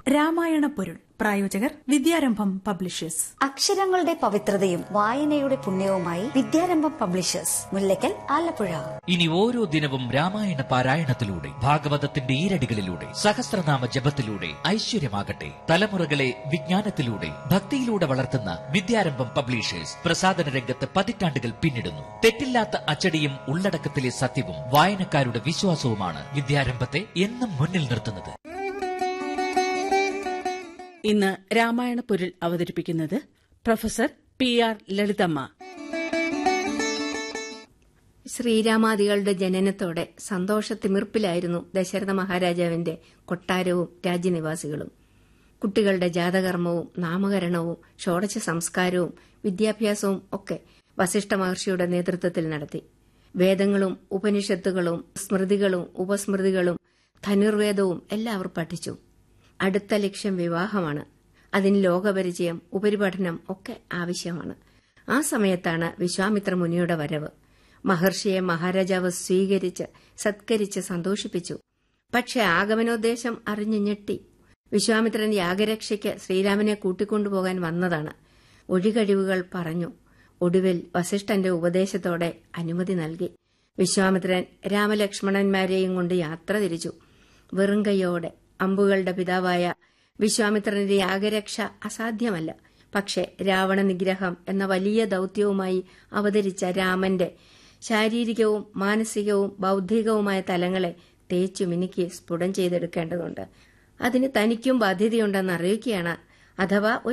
രാമായണ പൊരുൾ പ്രായോജകർ വിദ്യാരംഭം പബ്ലിഷേഴ്സ് അക്ഷരങ്ങളുടെ പവിത്രതയും വായനയുടെ പുണ്യവുമായി വിദ്യാരംഭം പബ്ലിഷേഴ്സ് മുല്ലക്കൽ ആലപ്പുഴ ഇനി ഓരോ ദിനവും രാമായണ പാരായണത്തിലൂടെ ഭാഗവതത്തിന്റെ ഈരടികളിലൂടെ സഹസ്രനാമ ജപത്തിലൂടെ ഐശ്വര്യമാകട്ടെ തലമുറകളെ വിജ്ഞാനത്തിലൂടെ ഭക്തിയിലൂടെ വളർത്തുന്ന വിദ്യാരംഭം പബ്ലിഷേഴ്സ് പ്രസാദന രംഗത്ത് പതിറ്റാണ്ടുകൾ പിന്നിടുന്നു തെറ്റില്ലാത്ത അച്ചടിയും ഉള്ളടക്കത്തിലെ സത്യവും വായനക്കാരുടെ വിശ്വാസവുമാണ് വിദ്യാരംഭത്തെ എന്നും മുന്നിൽ നിർത്തുന്നത് ഇന്ന് രാമായണ പൊരുൾ അവതരിപ്പിക്കുന്നത് പ്രൊഫസർ പി ആർ ലളിതമ്മ ശ്രീരാമാദികളുടെ ജനനത്തോടെ സന്തോഷത്തിമിർപ്പിലായിരുന്നു ദശരഥ മഹാരാജാവിന്റെ കൊട്ടാരവും രാജ്യനിവാസികളും കുട്ടികളുടെ ജാതകർമ്മവും നാമകരണവും ഷോഡശ സംസ്കാരവും വിദ്യാഭ്യാസവും ഒക്കെ വസിഷ്ഠ മഹർഷിയുടെ നേതൃത്വത്തിൽ നടത്തി വേദങ്ങളും ഉപനിഷത്തുകളും സ്മൃതികളും ഉപസ്മൃതികളും ധനുർവേദവും എല്ലാവർ പഠിച്ചു അടുത്ത ലക്ഷ്യം വിവാഹമാണ് അതിന് ലോകപരിചയം ഉപരിപഠനം ഒക്കെ ആവശ്യമാണ് ആ സമയത്താണ് വിശ്വാമിത്ര മുനിയുടെ വരവ് മഹർഷിയെ മഹാരാജാവ് സ്വീകരിച്ച് സത്കരിച്ച് സന്തോഷിപ്പിച്ചു പക്ഷെ ആഗമനോദ്ദേശം അറിഞ്ഞു ഞെട്ടി വിശ്വാമിത്രൻ യാഗരക്ഷയ്ക്ക് ശ്രീരാമനെ കൂട്ടിക്കൊണ്ടുപോകാൻ വന്നതാണ് ഒഴികഴിവുകൾ പറഞ്ഞു ഒടുവിൽ വസിഷ്ഠന്റെ ഉപദേശത്തോടെ അനുമതി നൽകി വിശ്വാമിത്രൻ രാമലക്ഷ്മണന്മാരെയും കൊണ്ട് യാത്ര തിരിച്ചു വെറും കൈയോടെ അമ്പുകളുടെ പിതാവായ വിശ്വാമിത്രന്റെ യാഗരക്ഷ അസാധ്യമല്ല പക്ഷെ രാവണ നിഗ്രഹം എന്ന വലിയ ദൌത്യവുമായി അവതരിച്ച രാമന്റെ ശാരീരികവും മാനസികവും ബൌദ്ധികവുമായ തലങ്ങളെ തേച്ചു മിനുക്കി സ്ഫുടം ചെയ്തെടുക്കേണ്ടതുണ്ട് അതിന് തനിക്കും ബാധ്യതയുണ്ടെന്ന് അറിയിക്കുകയാണ് അഥവാ